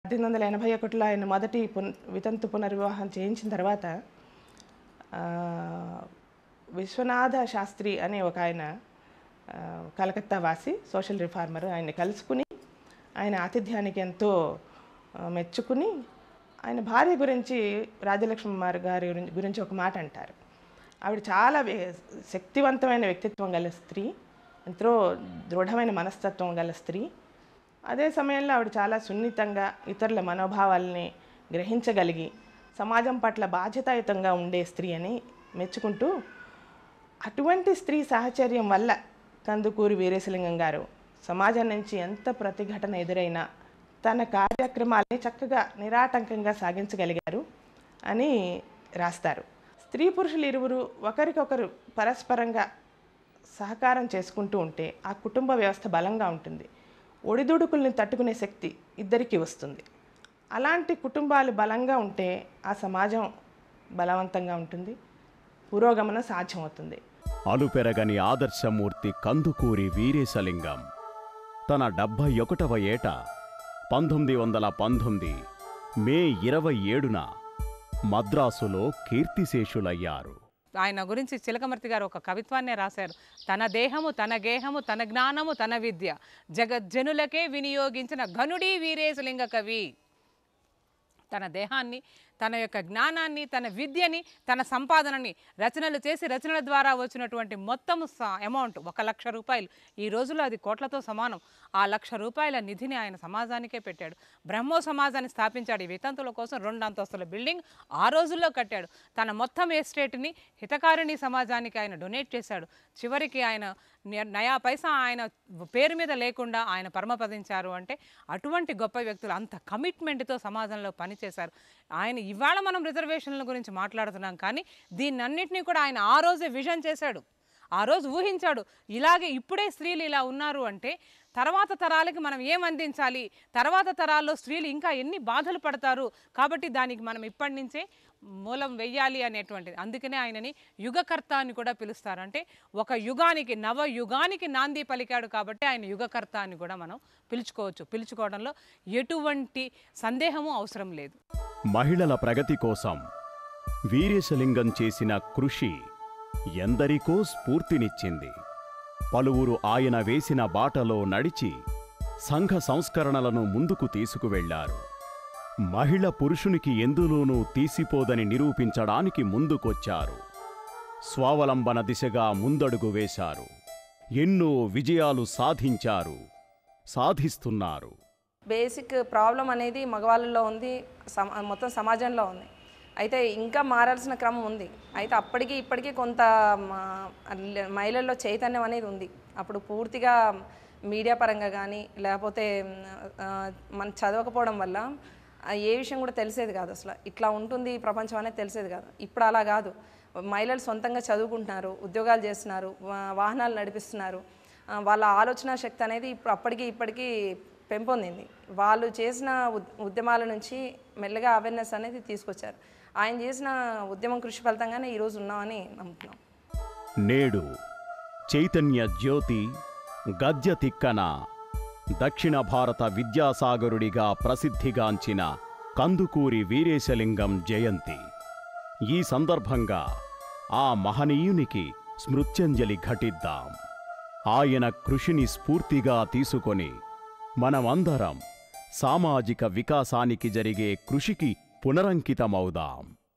పద్దెనిమిది వందల ఎనభై ఒకటిలో ఆయన మొదటి పున్ వితంతు పునర్వివాహం చేయించిన తర్వాత ఆ, విశ్వనాథ శాస్త్రి అనే ఒక ఆయన ఆ, కలకత్తా వాసి సోషల్ రిఫార్మర్ ఆయన్ని కలుసుకుని ఆయన ఆతిథ్యానికి ఎంతో ఆ, మెచ్చుకుని ఆయన భార్య గురించి రాజలక్ష్మి మార్ గారి గురించి గురించి ఒక మాట అంటారు ఆవిడ చాలా వే- శక్తివంతమైన వ్యక్తిత్వం గల స్త్రీ ఎంతో దృఢమైన మనస్తత్వం గల స్త్రీ అదే సమయంలో ఆవిడ చాలా సున్నితంగా ఇతరుల మనోభావాల్ని గ్రహించగలిగి సమాజం పట్ల బాధ్యతాయుతంగా ఉండే స్త్రీ అని మెచ్చుకుంటూ అటువంటి స్త్రీ సాహచర్యం వల్ల కందుకూరి వీరేశలింగం గారు సమాజం నుంచి ఎంత ప్రతిఘటన ఎదురైనా తన కార్యక్రమాల్ని చక్కగా నిరాటంకంగా సాగించగలిగారు అని రాస్తారు స్త్రీ పురుషులు ఇరువురు ఒకరికొకరు పరస్పరంగా సహకారం చేసుకుంటూ ఉంటే ఆ కుటుంబ వ్యవస్థ బలంగా ఉంటుంది ఒడిదుడుకుల్ని తట్టుకునే శక్తి ఇద్దరికీ వస్తుంది అలాంటి కుటుంబాలు బలంగా ఉంటే ఆ సమాజం బలవంతంగా ఉంటుంది పురోగమనం సాధ్యమవుతుంది అలుపెరగని ఆదర్శమూర్తి కందుకూరి వీరేశలింగం తన డెబ్భై ఒకటవ ఏట పంతొమ్మిది వందల పంతొమ్మిది మే ఇరవై ఏడున మద్రాసులో కీర్తిశేషులయ్యారు ఆయన గురించి చిలకమర్తి గారు ఒక కవిత్వాన్నే రాశారు తన దేహము తన గేహము తన జ్ఞానము తన విద్య జగజ్జనులకే వినియోగించిన ఘనుడీ వీరేశలింగ కవి తన దేహాన్ని తన యొక్క జ్ఞానాన్ని తన విద్యని తన సంపాదనని రచనలు చేసి రచనల ద్వారా వచ్చినటువంటి మొత్తం అమౌంట్ ఒక లక్ష రూపాయలు ఈ రోజుల్లో అది కోట్లతో సమానం ఆ లక్ష రూపాయల నిధిని ఆయన సమాజానికే పెట్టాడు బ్రహ్మో సమాజాన్ని స్థాపించాడు ఈ వితంతుల కోసం రెండు అంతస్తుల బిల్డింగ్ ఆ రోజుల్లో కట్టాడు తన మొత్తం ఎస్టేట్ని హితకారిణి సమాజానికి ఆయన డొనేట్ చేశాడు చివరికి ఆయన ని- నయా పైసా ఆయన పేరు మీద లేకుండా ఆయన పరమపదించారు అంటే అటువంటి గొప్ప వ్యక్తులు అంత కమిట్మెంట్తో సమాజంలో పనిచేశారు ఆయన ఇవాళ మనం రిజర్వేషన్ల గురించి మాట్లాడుతున్నాం కానీ దీన్నన్నింటినీ కూడా ఆయన ఆ రోజే విజన్ చేశాడు ఆ రోజు ఊహించాడు ఇలాగే ఇప్పుడే స్త్రీలు ఇలా ఉన్నారు అంటే తర్వాత తరాలకి మనం ఏం అందించాలి తర్వాత తరాల్లో స్త్రీలు ఇంకా ఎన్ని బాధలు పడతారు కాబట్టి దానికి మనం ఇప్పటి నుంచే మూలం వెయ్యాలి అనేటువంటిది అందుకనే ఆయనని యుగకర్త అని కూడా పిలుస్తారు అంటే ఒక యుగానికి నవ యుగానికి నాంది పలికాడు కాబట్టి ఆయన యుగకర్త అని కూడా మనం పిలుచుకోవచ్చు పిలుచుకోవడంలో ఎటువంటి సందేహము అవసరం లేదు మహిళల ప్రగతి కోసం వీరేశలింగం చేసిన కృషి ఎందరికో స్ఫూర్తినిచ్చింది పలువురు ఆయన వేసిన బాటలో నడిచి సంఘ సంస్కరణలను ముందుకు తీసుకువెళ్లారు మహిళ పురుషునికి ఎందులోనూ తీసిపోదని నిరూపించడానికి ముందుకొచ్చారు స్వావలంబన దిశగా ముందడుగు వేశారు ఎన్నో విజయాలు సాధించారు సాధిస్తున్నారు బేసిక్ ప్రాబ్లం అనేది మగవాళ్ళలో ఉంది సమ మొత్తం సమాజంలో ఉంది అయితే ఇంకా మారాల్సిన క్రమం ఉంది అయితే అప్పటికి ఇప్పటికీ కొంత మా- అల్ల- మహిళల్లో చైతన్యం అనేది ఉంది అప్పుడు పూర్తిగా మీడియా పరంగా కానీ లేకపోతే ఆ, మనం చదవకపోవడం వల్ల ఆ, ఏ విషయం కూడా తెలిసేది కాదు అసలు ఇట్లా ఉంటుంది ఈ ప్రపంచం అనేది తెలిసేది కాదు ఇప్పుడు అలా కాదు మహిళలు సొంతంగా చదువుకుంటున్నారు ఉద్యోగాలు చేస్తున్నారు వా- వాహనాలు నడిపిస్తున్నారు ఆ, వాళ్ళ ఆలోచన శక్తి అనేది ఇప్పుడు అప్పటికి ఇప్పటికీ పెంపొందింది వాళ్ళు చేసిన ఉద్- ఉద్యమాల నుంచి మెల్లగా అవేర్నెస్ అనేది తీసుకొచ్చారు ఆయన చేసిన ఉద్యమం కృషి ఫలితంగానే ఈరోజు ఉన్నామని నమ్ముతున్నాం నేడు చైతన్య జ్యోతి గద్య తిక్కన దక్షిణ భారత విద్యాసాగరుడిగా ప్రసిద్ధిగాంచిన కందుకూరి వీరేశలింగం జయంతి ఈ సందర్భంగా ఆ మహనీయునికి స్మృత్యంజలి ఘటిద్దాం ఆయన కృషిని స్ఫూర్తిగా తీసుకొని మనమందరం సామాజిక వికాసానికి జరిగే కృషికి పునరంకితమవుదాం